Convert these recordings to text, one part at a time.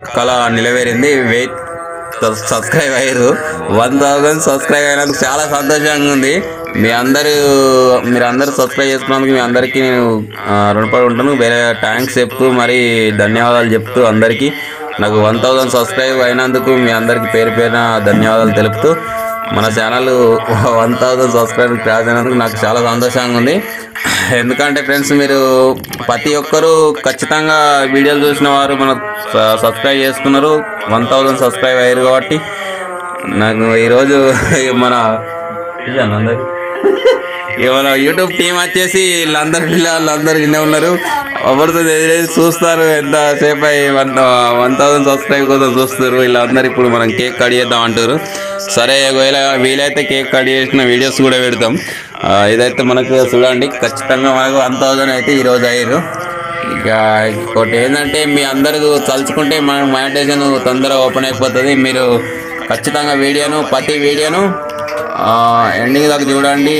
కళ నిలవేరింది wait subscribe అయ్యారు వన్ థౌజండ్ సబ్స్క్రైబ్ అయినందుకు చాలా సంతోషంగా ఉంది మీ అందరూ మీరు అందరూ సబ్స్క్రైబ్ చేసుకున్నందుకు మీ అందరికీ నేను ఆ, రుణపడి ఉంటాను వేరే థ్యాంక్స్ చెప్తూ మరి ధన్యవాదాలు చెప్తూ అందరికీ నాకు వన్ థౌజండ్ సబ్స్క్రైబ్ అయినందుకు మీ అందరికీ పేరు పేరున ధన్యవాదాలు తెలుపుతూ మన channel one thousand subscriber cross అయినందుకు నాకు చాలా సంతోషంగా ఉంది ఎందుకంటే ఫ్రెండ్స్ మీరు ప్రతి ఒక్కరూ ఖచ్చితంగా వీడియోలు చూసిన వారు మన స- సబ్స్క్రైబ్ చేసుకున్నారు వన్ థౌజండ్ సబ్స్క్రైబ్ అయ్యారు కాబట్టి నాకు ఈరోజు మన ఇదేనా అందరికి? ఇక మన యూట్యూబ్ టీం వచ్చేసి వీళ్ళందరు పిల్లలందరూ ఇన్నే ఉన్నారు ఎవరితో తెలియదు చూస్తారు ఎంత సేపు అయ్యి వన్ వన్ థౌసండ్ సబ్స్క్రైబ్ కోసం చూస్తారు వీళ్ళందరూ ఇప్పుడు మనం కేక్ కట్ చేద్దాం అంటారు సరే ఒకవేళ వీలైతే కేక్ కట్ చేసిన వీడియోస్ కూడా పెడతాం ఆ, ఇదైతే మనకు చూడండి ఖచ్చితంగా మనకు వన్ థౌసండ్ అయితే ఈరోజు అయ్యారు ఇక ఇంకోటి ఏంటంటే మీ అందరూ తలుచుకుంటే మన మానిటైజేషన్ తొందరగా ఓపెన్ అయిపోతుంది మీరు ఖచ్చితంగా వీడియోను ప్రతి వీడియోను ఎండింగ్ దాకా చూడండి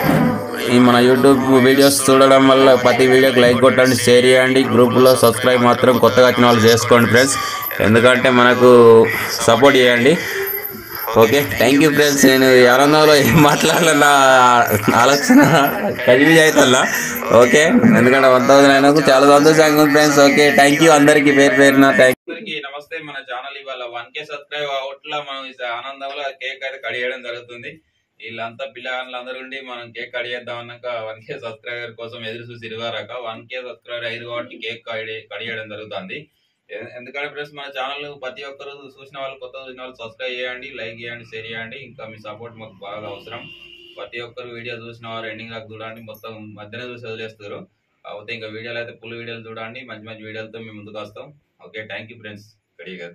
ఈ మన యూట్యూబ్ వీడియోస్ చూడడం వల్ల ప్రతి వీడియోకి లైక్ కొట్టండి షేర్ చేయండి గ్రూప్లో సబ్స్క్రైబ్ మాత్రం కొత్తగా వచ్చిన వాళ్ళు చేసుకోండి ఫ్రెండ్స్ ఎందుకంటే మనకు సపోర్ట్ చేయండి ఓకే థ్యాంక్ యూ ఫ్రెండ్స్ నేను ఈ ఆనందంలో ఏం మాట్లాడాలన్న ఆలోచన కన్ఫ్యూజ్ అవుతుందా ఓకే ఎందుకంటే వన్ థౌసండ్ అయినందుకు చాలా సంతోషంగా ఉంది ఫ్రెండ్స్ ఓకే థ్యాంక్ యూ అందరికి పేరు పేరున థ్యాంక్ అందరికి నమస్తే మన ఛానల్ ఇవాళ వన్ కే సబ్స్క్రైబ్ అవట్లా మనం ఈ ఆనందంలో కేక్ అయితే కడియడం జరుగుతుంది వీళ్ళంతా పిల్లలందరూ ఉండి మనం కేక్ కడిగేద్దాం అన్నాక వన్ కే సబ్స్క్రైబర్ కోసం ఎదురు చూసి ఇరువారాక వన్ కే సబ్స్క్రైబర్ అయ్యారు కాబట్టి కేక్ కడి కడియడం జరుగుతుంది ఎ- ఎందుకంటే ఫ్రెండ్స్ మన ఛానల్ ప్రతి ఒక్కరు చూసిన వాళ్ళు కొత్త చూసిన వాళ్ళు సబ్స్క్రైబ్ చేయండి లైక్ చేయండి షేర్ చేయండి ఇంకా మీ సపోర్ట్ మాకు బాగా అవసరం ప్రతి ఒక్కరు వీడియో చూసిన వారు ఎండింగ్ దాకా చూడండి మొత్తం మధ్యనే చూసి వదిలేస్తారు కాకపోతే ఇంకా వీడియోలు అయితే ఫుల్ వీడియోలు చూడండి మంచి మంచి వీడియోలతో మేము ముందుకు వస్తాం ఓకే థ్యాంక్ యూ ఫ్రెండ్స్ కడిగా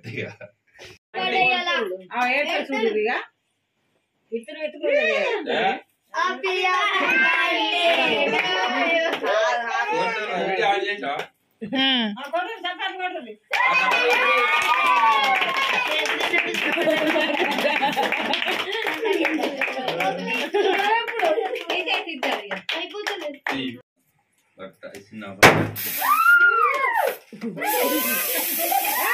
ఆ ఏడ్చాడు చూడు ఇక ఇద్దరు ఎత్తుకుంటారు అయిపోతుంది